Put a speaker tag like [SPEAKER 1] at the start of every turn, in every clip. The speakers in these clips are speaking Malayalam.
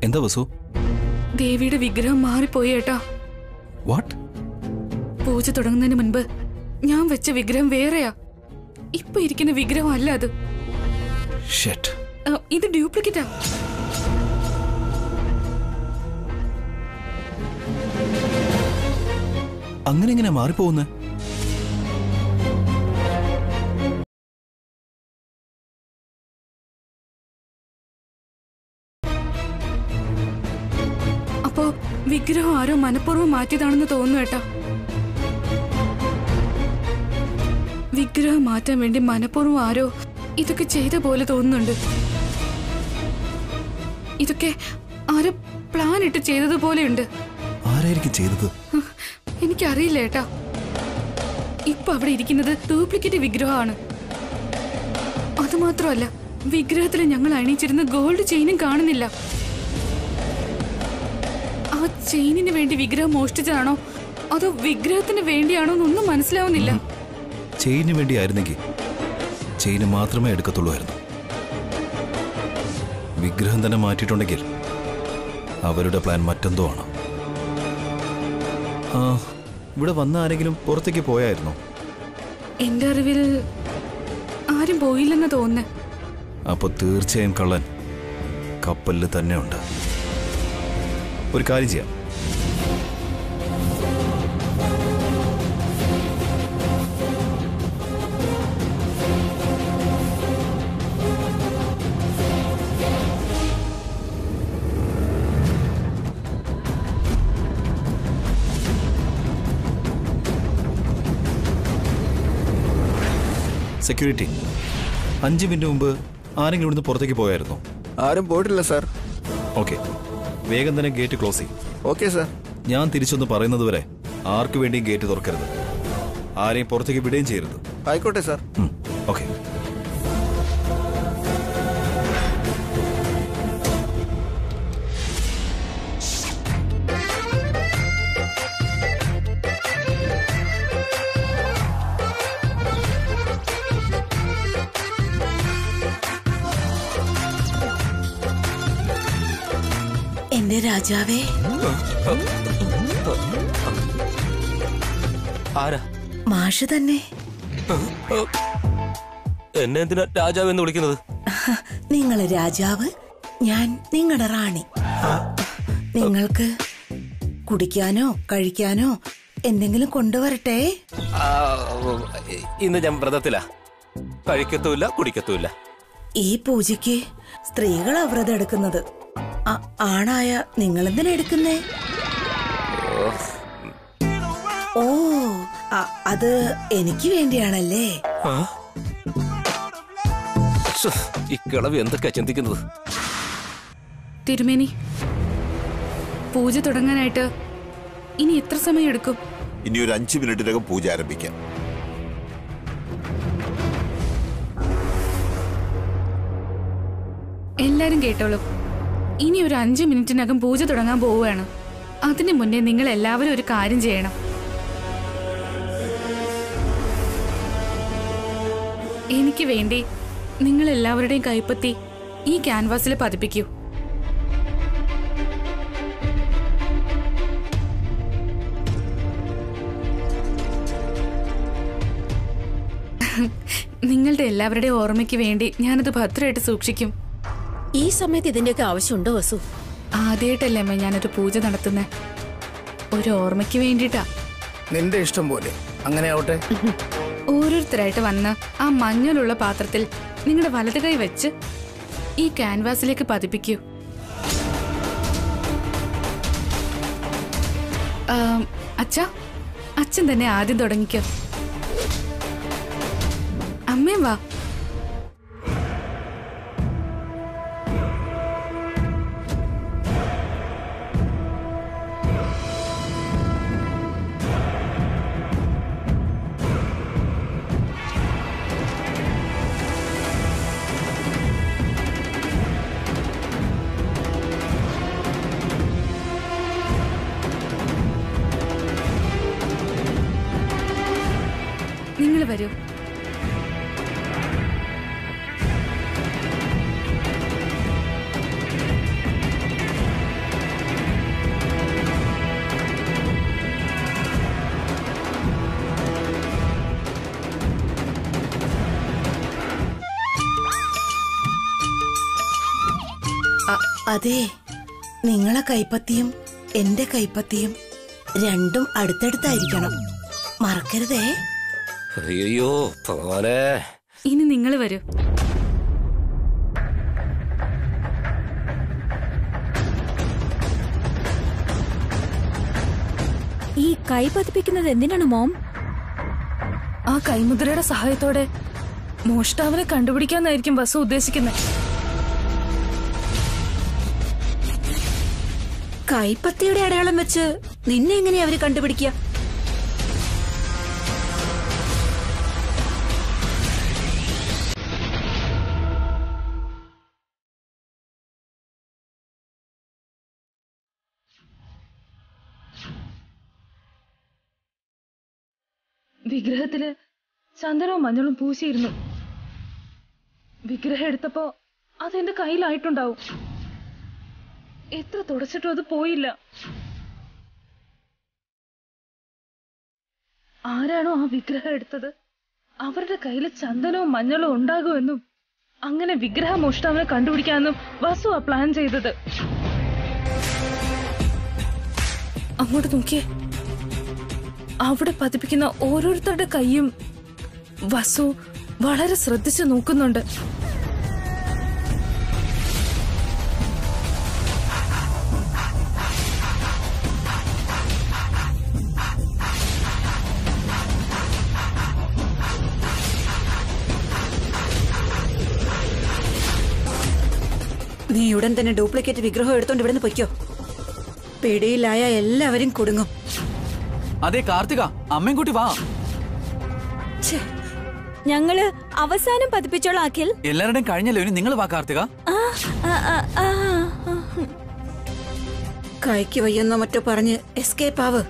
[SPEAKER 1] എന്താ വസു
[SPEAKER 2] ദേവിയുടെ വിഗ്രഹം മാറിപ്പോയി ഏട്ടാ
[SPEAKER 1] വാട്ട്
[SPEAKER 2] പൂജ തുടങ്ങുന്നതിന് മുൻപ് ഞാൻ വെച്ച വിഗ്രഹം വേറെയാ ഇപ്പൊ ഇരിക്കുന്ന വിഗ്രഹം അല്ല അത്
[SPEAKER 1] ഷെറ്റ്
[SPEAKER 2] ആ, ഇത് ഡ്യൂപ്ലിക്കേറ്റാ
[SPEAKER 1] അങ്ങനെ എങ്ങനെ മാറിപ്പോകുന്നത്
[SPEAKER 2] അപ്പോ വിഗ്രഹം ആരോ മനഃപൂർവ്വം മാറ്റിയതാണെന്ന് തോന്നുന്നു ഏട്ടാ വിഗ്രഹം മാറ്റാൻ വേണ്ടി മനഃപൂർവ്വം ആരോ ഇതൊക്കെ ചെയ്ത പോലെ തോന്നുന്നുണ്ട് ഇതൊക്കെ ആരോ പ്ലാൻ ഇട്ട് ചെയ്തതുപോലെയുണ്ട്
[SPEAKER 1] ആരായിരിക്കും ചെയ്തത്
[SPEAKER 2] ഹ്, എനിക്കറിയില്ല ഏട്ടാ ഇപ്പൊ അവിടെ ഇരിക്കുന്നത് ഡ്യൂപ്ലിക്കേറ്റ് വിഗ്രഹമാണ് അതുമാത്രമല്ല വിഗ്രഹത്തിൽ ഞങ്ങൾ അണിയിച്ചിരുന്ന ഗോൾഡ് ചെയിനും കാണുന്നില്ല ആ ചെയിനിന് വേണ്ടി വിഗ്രഹം മോഷ്ടിച്ചതാണോ അതോ വിഗ്രഹത്തിന് വേണ്ടിയാണോ എന്നൊന്നും മനസ്സിലാവുന്നില്ല
[SPEAKER 1] ചെയിന് വേണ്ടിയായിരുന്നെങ്കിൽ ചെയിന് മാത്രമേ എടുക്കത്തുള്ളൂമായിരുന്നു വിഗ്രഹം തന്നെ മാറ്റിയിട്ടുണ്ടെങ്കിൽ അവരുടെ പ്ലാൻ മറ്റെന്തോ ആണ് ആ ഇവിടെ വന്ന ആരെങ്കിലും പുറത്തേക്ക് പോയായിരുന്നോ
[SPEAKER 2] എന്റെ അറിവിൽ ആരും പോയില്ലെന്ന് തോന്നുന്നേ
[SPEAKER 1] അപ്പൊ തീർച്ചയായും കള്ളൻ കപ്പലിൽ തന്നെ ഉണ്ട് ഒരു കാര്യം ചെയ്യാം സെക്യൂരിറ്റി അഞ്ച് മിനിറ്റ് മുമ്പ് ആരെങ്കിലും ഇവിടുന്ന് പുറത്തേക്ക് പോയായിരുന്നോ
[SPEAKER 3] ആരും പോയിട്ടില്ല സാർ
[SPEAKER 1] ഓക്കെ വേഗം തന്നെ ഗേറ്റ് ക്ലോസ് ചെയ്യും
[SPEAKER 3] ഓക്കെ സാർ
[SPEAKER 1] ഞാൻ തിരിച്ചൊന്ന് പറയുന്നത് വരെ ആർക്കു വേണ്ടിയും ഗേറ്റ് തുറക്കരുത് ആരെയും പുറത്തേക്ക് വിടുകയും ചെയ്യരുത്
[SPEAKER 3] ആയിക്കോട്ടെ സാർ
[SPEAKER 1] ഓക്കെ
[SPEAKER 4] എന്റെ രാജാവേ
[SPEAKER 5] ആരാ
[SPEAKER 4] മാഷ് തന്നെ
[SPEAKER 5] എന്നെ എന്തിനാ രാജാവ് എന്ന് വിളിക്കുന്നത്
[SPEAKER 4] നിങ്ങള് രാജാവ് ഞാൻ നിങ്ങളുടെ റാണി നിങ്ങൾക്ക് കുടിക്കാനോ കഴിക്കാനോ എന്തെങ്കിലും കൊണ്ടുവരട്ടെ
[SPEAKER 5] ആ, ഇന്ന് ഞാൻ വ്രതത്തിലാ കഴിക്കത്തുമില്ല കുടിക്കത്തുമില്ല
[SPEAKER 4] ഈ പൂജയ്ക്ക് സ്ത്രീകളാ വ്രതം എടുക്കുന്നത് ആ- ആണായ നിങ്ങൾ എന്തിനാ എടുക്കുന്നേ ഓ അ- അത് എനിക്ക് വേണ്ടിയാണല്ലേ
[SPEAKER 5] ആ? ശ്ശോ, ഈ കിളവി എന്തൊക്കെയാ ചിന്തിക്കുന്നത്
[SPEAKER 2] തിരുമേനി പൂജ തുടങ്ങാനായിട്ട് ഇനി എത്ര സമയം എടുക്കും
[SPEAKER 6] ഇനി ഒരു അഞ്ച് മിനിറ്റിനകം പൂജ ആരംഭിക്കാം
[SPEAKER 2] എല്ലാരും കേട്ടോളൂ ഇനി ഒരു അഞ്ച് മിനിറ്റിനകം പൂജ തുടങ്ങാൻ പോവുകയാണ് അതിനു മുന്നേ നിങ്ങൾ എല്ലാവരും ഒരു കാര്യം ചെയ്യണം എനിക്ക് വേണ്ടി നിങ്ങൾ എല്ലാവരുടെയും കൈപ്പത്തി ഈ ക്യാൻവാസിൽ പതിപ്പിക്കൂ നിങ്ങളുടെ എല്ലാവരുടെയും ഓർമ്മയ്ക്ക് വേണ്ടി ഞാനത് ഭദ്രമായിട്ട് സൂക്ഷിക്കും
[SPEAKER 7] ഈ സമയത്ത് ഇതിന്റെയൊക്കെ ആവശ്യമുണ്ടോ വസു
[SPEAKER 2] ആദ്യമായിട്ടല്ലേ അമ്മ ഞാനൊരു പൂജ നടത്തുന്നത് ഒരു ഓർമ്മയ്ക്ക് വേണ്ടിയിട്ടാ
[SPEAKER 3] നിന്റെ ഇഷ്ടം പോലെ അങ്ങനെ ആവട്ടെ
[SPEAKER 2] ഓരോരുത്തരായിട്ട് വന്ന് ആ മഞ്ഞളുള്ള പാത്രത്തിൽ നിങ്ങളുടെ വലത് കൈ വെച്ച് ഈ ക്യാൻവാസിലേക്ക് പതിപ്പിക്കൂ ആം, അച്ഛാ അച്ഛൻ തന്നെ ആദ്യം തുടങ്ങിക്കോ അമ്മയും വാ നിങ്ങൾ വരൂ
[SPEAKER 4] അതെ നിങ്ങളെ കൈപ്പത്തിയും എന്റെ കൈപ്പത്തിയും രണ്ടും അടുത്തടുത്തായിരിക്കണം മറക്കരുതേ
[SPEAKER 5] അയ്യോ ഭഗവാനെ
[SPEAKER 2] ഇനി നിങ്ങൾ വരൂ
[SPEAKER 8] ഈ കൈ പതിപ്പിക്കുന്നത് എന്തിനാണ് മോം
[SPEAKER 2] ആ കൈമുദ്രയുടെ സഹായത്തോടെ മോഷ്ടാവിനെ കണ്ടുപിടിക്കാന്നായിരിക്കും വസു ഉദ്ദേശിക്കുന്നത്
[SPEAKER 7] കൈപ്പത്തിയുടെ അടയാളം വെച്ച് നിന്നെ എങ്ങനെയാ അവര് കണ്ടുപിടിക്കുക
[SPEAKER 2] വിഗ്രഹത്തില് ചന്ദനവും മഞ്ഞളും പൂശിയിരുന്നു വിഗ്രഹം എടുത്തപ്പോ അതെന്റെ കയ്യിലായിട്ടുണ്ടാവും എത്ര തുടച്ചിട്ടും അത് പോയില്ല ആരാണോ ആ വിഗ്രഹം എടുത്തത് അവരുടെ കയ്യിൽ ചന്ദനവും മഞ്ഞളും ഉണ്ടാകുമെന്നും അങ്ങനെ വിഗ്രഹ മോഷ്ടാവിനെ കണ്ടുപിടിക്കാമെന്നും വസു ആ പ്ലാൻ ചെയ്തത് അങ്ങോട്ട് നോക്കിയേ അവിടെ പതിപ്പിക്കുന്ന ഓരോരുത്തരുടെ കൈയും വസു വളരെ ശ്രദ്ധിച്ചു നോക്കുന്നുണ്ട്
[SPEAKER 7] നീ ഉടൻ തന്നെ ഡ്യൂപ്ലിക്കേറ്റ് വിഗ്രഹം എടുത്തോണ്ട് ഇവിടുന്ന് പൊയ്ക്കോ പിടിയിലായ എല്ലാവരും കുടുങ്ങും
[SPEAKER 9] അതെ കാർത്തിക അമ്മയും കൂട്ടി വാ
[SPEAKER 7] ഛേ,
[SPEAKER 8] ഞങ്ങള് അവസാനം പതിപ്പിച്ചോളാം അഖിൽ
[SPEAKER 9] എല്ലാവരുടെയും കഴിഞ്ഞല്ലോ ഇനി നിങ്ങൾ വാ കാർത്തിക
[SPEAKER 8] ആ, ആ, ആ, ആ, ആ.
[SPEAKER 7] കൈക്ക് വയ്യെന്നോ മറ്റോ പറഞ്ഞ് എസ്കേപ്പ് ആവ്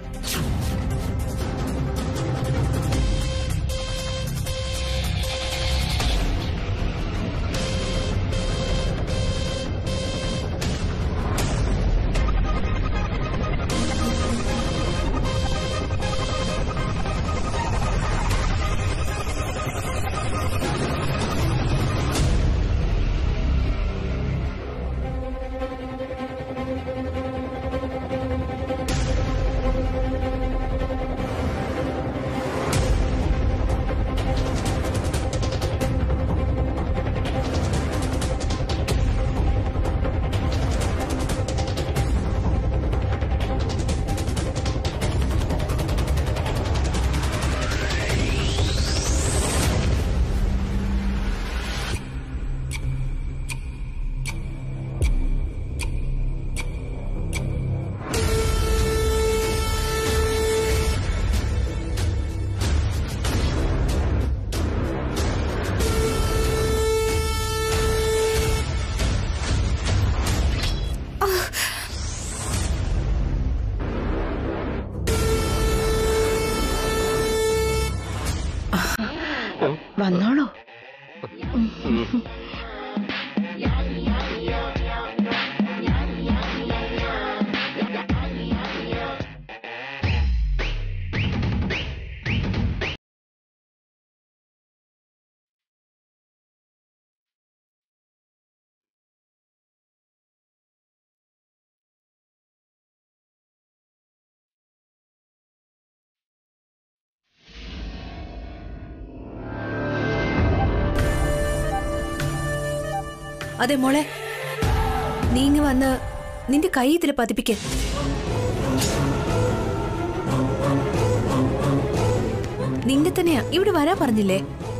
[SPEAKER 4] വന്നോളൂ
[SPEAKER 10] അതെ മോളെ നീ ഇങ്ങ് വന്ന് നിന്റെ കൈ ഇതിൽ പതിപ്പിക്ക നിന്റെ തന്നെയാ ഇവിടെ വരാൻ പറഞ്ഞില്ലേ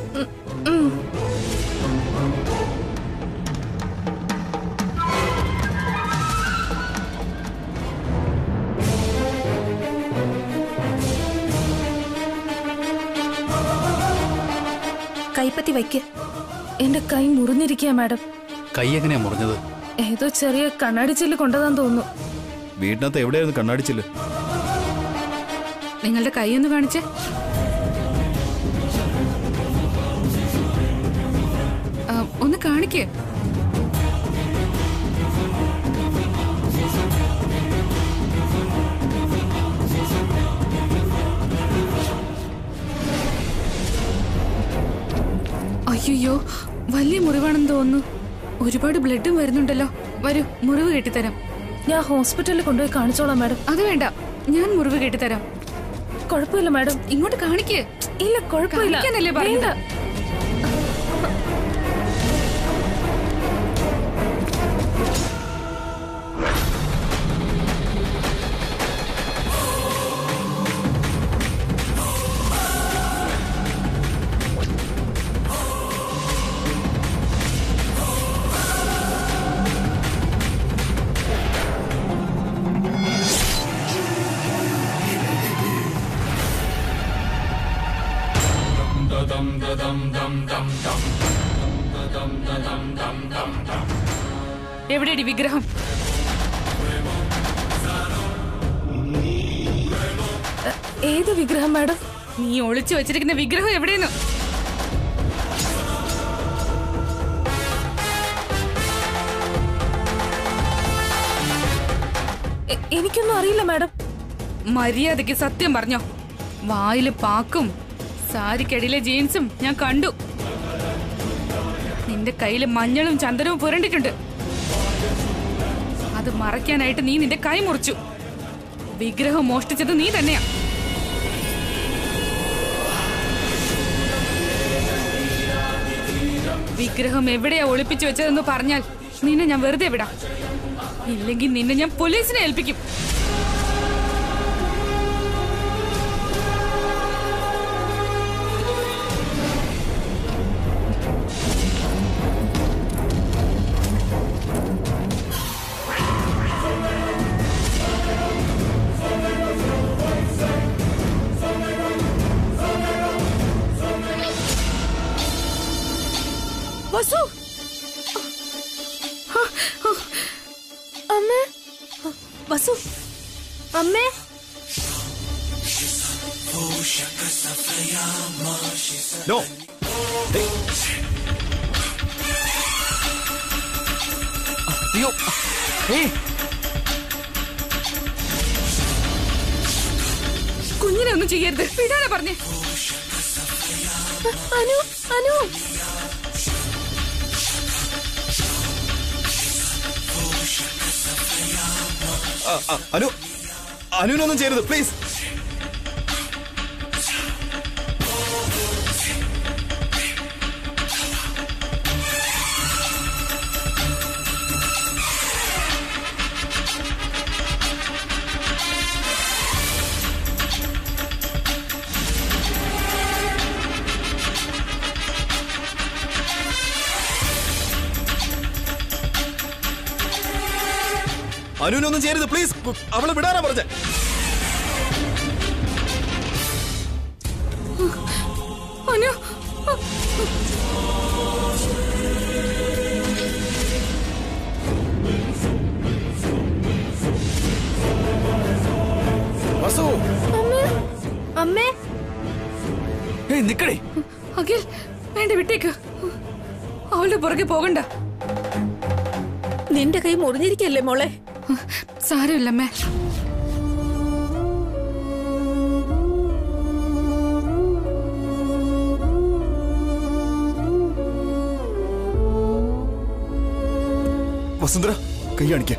[SPEAKER 10] കൈപ്പത്തി വയ്ക്ക്
[SPEAKER 2] എന്റെ കൈ മുറിഞ്ഞിരിക്കുക മാഡം
[SPEAKER 9] കൈ എങ്ങനെയാ മുറിഞ്ഞത്
[SPEAKER 2] ഏതോ ചെറിയ കണ്ണാടി ചില്ല് കൊണ്ടതാന്ന് തോന്നുന്നു
[SPEAKER 1] വീടിനകത്ത് എവിടെയായിരുന്നു കണ്ണാടിച്ചില്
[SPEAKER 2] നിങ്ങളുടെ കൈ ഒന്ന് കാണിച്ചേ ആ, ഒന്ന് കാണിക്കേ അയ്യോ വലിയ മുറിവാണെന്ന് തോന്നുന്നു ഒരുപാട് ബ്ലഡും വരുന്നുണ്ടല്ലോ വരൂ മുറിവ് കെട്ടിത്തരാം ഞാൻ ഹോസ്പിറ്റലിൽ കൊണ്ടുപോയി കാണിച്ചോളാം മാഡം അത് വേണ്ട ഞാൻ മുറിവ് കെട്ടിത്തരാം കുഴപ്പമില്ല മാഡം ഇങ്ങോട്ട് കാണിക്ക് ഇല്ല കുഴപ്പമില്ല കാണിക്കാനല്ലേ പറയുന്നത് എവിടെയടി വിഗ്രഹം ഏത് വിഗ്രഹം മാഡം നീ ഒളിച്ചു വെച്ചിരിക്കുന്ന വിഗ്രഹം എവിടെയെന്ന് എ- എനിക്കൊന്നും അറിയില്ല മാഡം മര്യാദയ്ക്ക് സത്യം പറഞ്ഞോ വായില് പാക്കും സാരിക്കടിയിലെ ജീൻസും ഞാൻ കണ്ടു നിന്റെ കയ്യില് മഞ്ഞളും ചന്ദനവും പുരണ്ടിട്ടുണ്ട് അത് മറയ്ക്കാനായിട്ട് നീ നിന്റെ കൈ മുറിച്ചു വിഗ്രഹം മോഷ്ടിച്ചത് നീ തന്നെയാ വിഗ്രഹം എവിടെയാ ഒളിപ്പിച്ചു വെച്ചതെന്ന് പറഞ്ഞാൽ നിന്നെ ഞാൻ വെറുതെ വിടാം ഇല്ലെങ്കിൽ നിന്നെ ഞാൻ പോലീസിനെ ഏൽപ്പിക്കും
[SPEAKER 10] വസു അമ്മേ വസു അമ്മേ
[SPEAKER 1] നോ
[SPEAKER 9] അയ്യോ ഏയ്
[SPEAKER 2] കുഞ്ഞിനെ ഒന്നും ചെയ്യരുത് വിടാനാ പറഞ്ഞേ
[SPEAKER 10] അനു അനു
[SPEAKER 1] ആ, ആ, അനു അനുവിനൊന്നും ചെയ്യരുത് പ്ലീസ് അനുവിനൊന്നും ചെയ്യരുത് പ്ലീസ് അവളെ വിടാനാ പറഞ്ഞേ
[SPEAKER 2] അനു
[SPEAKER 3] വസു
[SPEAKER 10] അമ്മേ
[SPEAKER 9] ഏയ് നിക്കടേ
[SPEAKER 2] അഖിൽ വേണ്ട വിട്ടേക്ക് അവളുടെ പുറകെ പോകണ്ട
[SPEAKER 4] നിന്റെ കൈ മുറിഞ്ഞിരിക്കല്ലേ മോളെ
[SPEAKER 2] സാരമില്ലമ്മേ
[SPEAKER 1] വസുന്ധര കൈ കാണിക്ക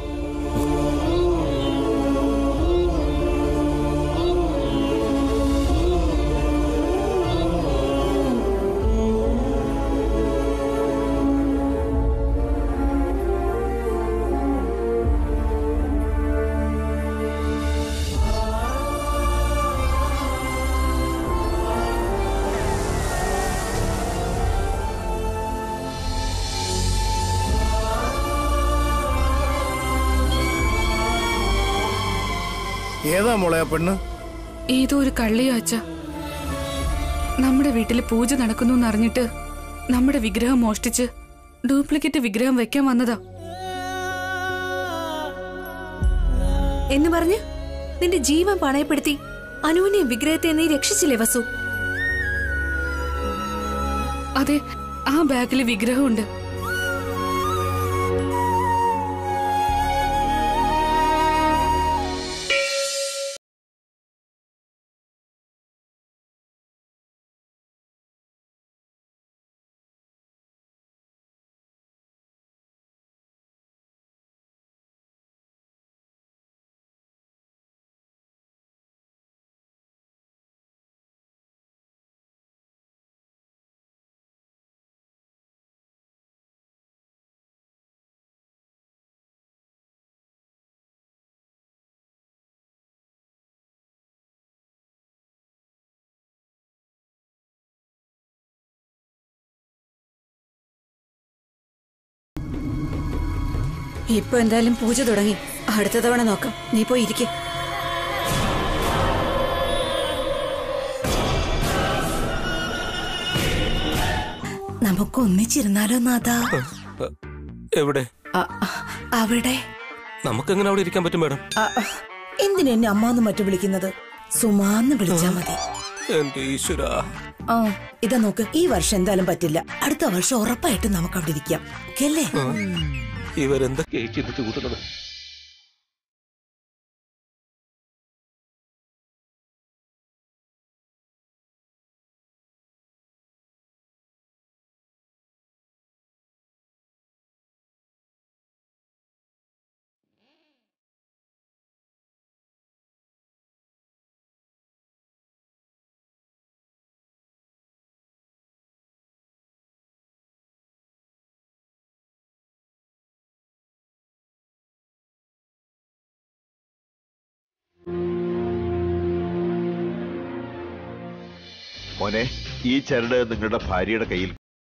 [SPEAKER 3] ഏതാ മോളെ ആ പെണ്ണ്
[SPEAKER 2] ഏതോ ഒരു കള്ളിയോ അച്ഛ നമ്മുടെ വീട്ടിൽ പൂജ നടക്കുന്നു എന്നറിഞ്ഞിട്ട് നമ്മുടെ വിഗ്രഹം മോഷ്ടിച്ച് ഡ്യൂപ്ലിക്കേറ്റ് വിഗ്രഹം വെക്കാൻ വന്നതാ
[SPEAKER 10] എന്ന് പറഞ്ഞ് നിന്റെ ജീവൻ പണയപ്പെടുത്തി അനുവിനെയും വിഗ്രഹത്തെ നീ രക്ഷിച്ചില്ലേ വസു
[SPEAKER 2] അതെ ആ ബാഗിൽ വിഗ്രഹമുണ്ട്
[SPEAKER 7] ഇപ്പൊ എന്തായാലും പൂജ തുടങ്ങി അടുത്ത തവണ നോക്കാം നീ പോയി ഇരിക്കെ
[SPEAKER 4] നമുക്ക് ഒന്നിച്ചിരുന്നാലോ നാഥാ
[SPEAKER 5] എവിടെ
[SPEAKER 4] അ- അ- അവിടെ
[SPEAKER 5] നമുക്കെങ്ങനെ അവിടെ ഇരിക്കാൻ പറ്റും മാഡം
[SPEAKER 4] അ- അ, എന്തിനാ എന്നെ അമ്മാന്ന് മറ്റു വിളിക്കുന്നത് സുമാന്ന് വിളിച്ചാ മതി
[SPEAKER 5] എന്റെ ഈശ്വര
[SPEAKER 4] ആ ഇതാ നോക്ക് ഈ വർഷം എന്തായാലും പറ്റില്ല അടുത്ത വർഷം ഉറപ്പായിട്ടും നമുക്ക് അവിടെ ഇരിക്കാം അല്ലേ
[SPEAKER 5] ഇവരെന്തൊക്കെയാ ചിന്തിച്ചു കൂട്ടുന്നത്
[SPEAKER 6] മോനെ ഈ ചരട് നിങ്ങളുടെ ഭാര്യയുടെ കയ്യിൽ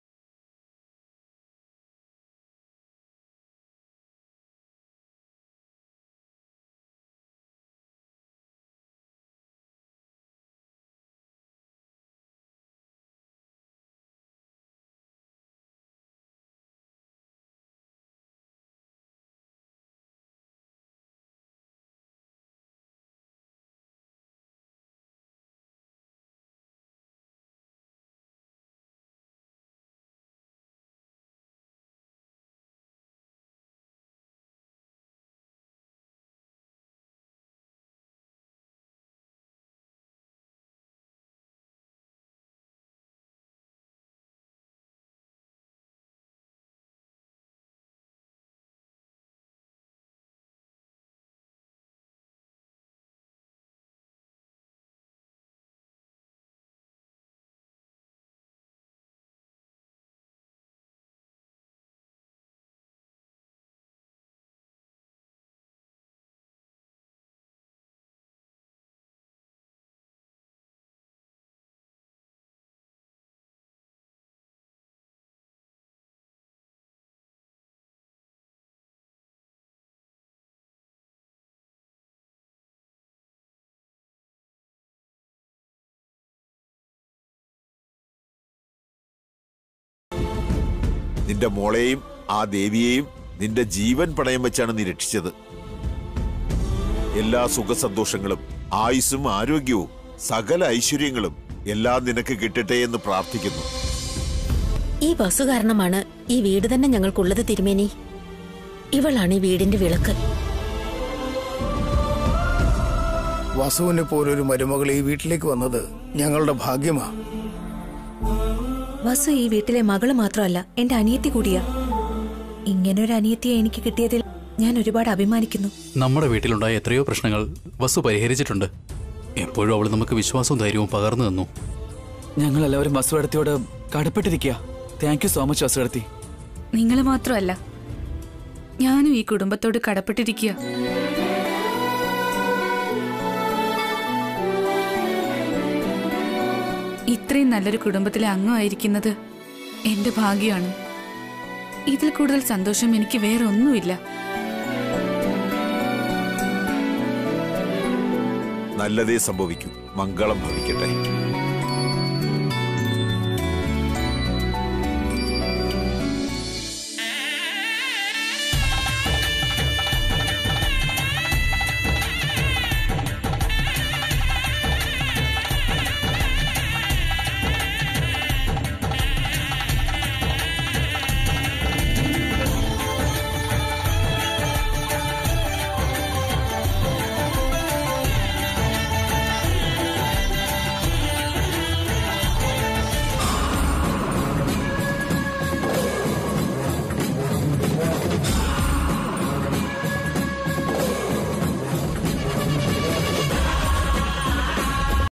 [SPEAKER 6] നിന്റെ മോളെയും ആ ദേവിയെയും നിന്റെ ജീവൻ പണയം വെച്ചാണ് നീ രക്ഷിച്ചത് എല്ലാ സുഖസന്തോഷങ്ങളും ആയുസ്സും ആരോഗ്യവും സകല ഐശ്വര്യങ്ങളും എല്ലാം നിനക്ക് കിട്ടട്ടെ എന്ന് പ്രാർത്ഥിക്കുന്നു
[SPEAKER 11] ഈ ബസ് കാരണമാണ് ഈ വീട് തന്നെ ഞങ്ങൾക്കുള്ളത് തിരുമേനി ഇവളാണ് ഈ വീടിന്റെ വിളക്ക്
[SPEAKER 3] വസുവിനെ പോലൊരു മരുമകൾ ഈ വീട്ടിലേക്ക് വന്നത് ഞങ്ങളുടെ ഭാഗ്യമാ
[SPEAKER 10] വസു ഈ വീട്ടിലെ മകള് മാത്രമല്ല എന്റെ അനിയത്തി കൂടിയാ ഇങ്ങനൊരു അനിയത്തിയെ എനിക്ക് കിട്ടിയതിൽ ഞാൻ ഒരുപാട് അഭിമാനിക്കുന്നു
[SPEAKER 9] നമ്മുടെ വീട്ടിലുണ്ടായ എത്രയോ പ്രശ്നങ്ങൾ വസു പരിഹരിച്ചിട്ടുണ്ട് എപ്പോഴും അവൾ നമുക്ക് വിശ്വാസവും ധൈര്യവും പകർന്നു തന്നു
[SPEAKER 12] ഞങ്ങൾ എല്ലാവരും വസുവടത്തിയോട് കടപ്പെട്ടിരിക്കുക താങ്ക് യു സോ മച്ച് വസുവടത്തി
[SPEAKER 2] നിങ്ങൾ മാത്രമല്ല ഞാനും ഈ കുടുംബത്തോട് കടപ്പെട്ടിരിക്കുക ഇത്രയും നല്ലൊരു കുടുംബത്തിലെ അംഗമായിരിക്കുന്നത് എന്റെ ഭാഗ്യമാണ് ഇതിൽ കൂടുതൽ സന്തോഷം എനിക്ക് വേറെ ഒന്നുമില്ല
[SPEAKER 6] നല്ലതേ സംഭവിക്കൂ മംഗളം ഭവിക്കട്ടെ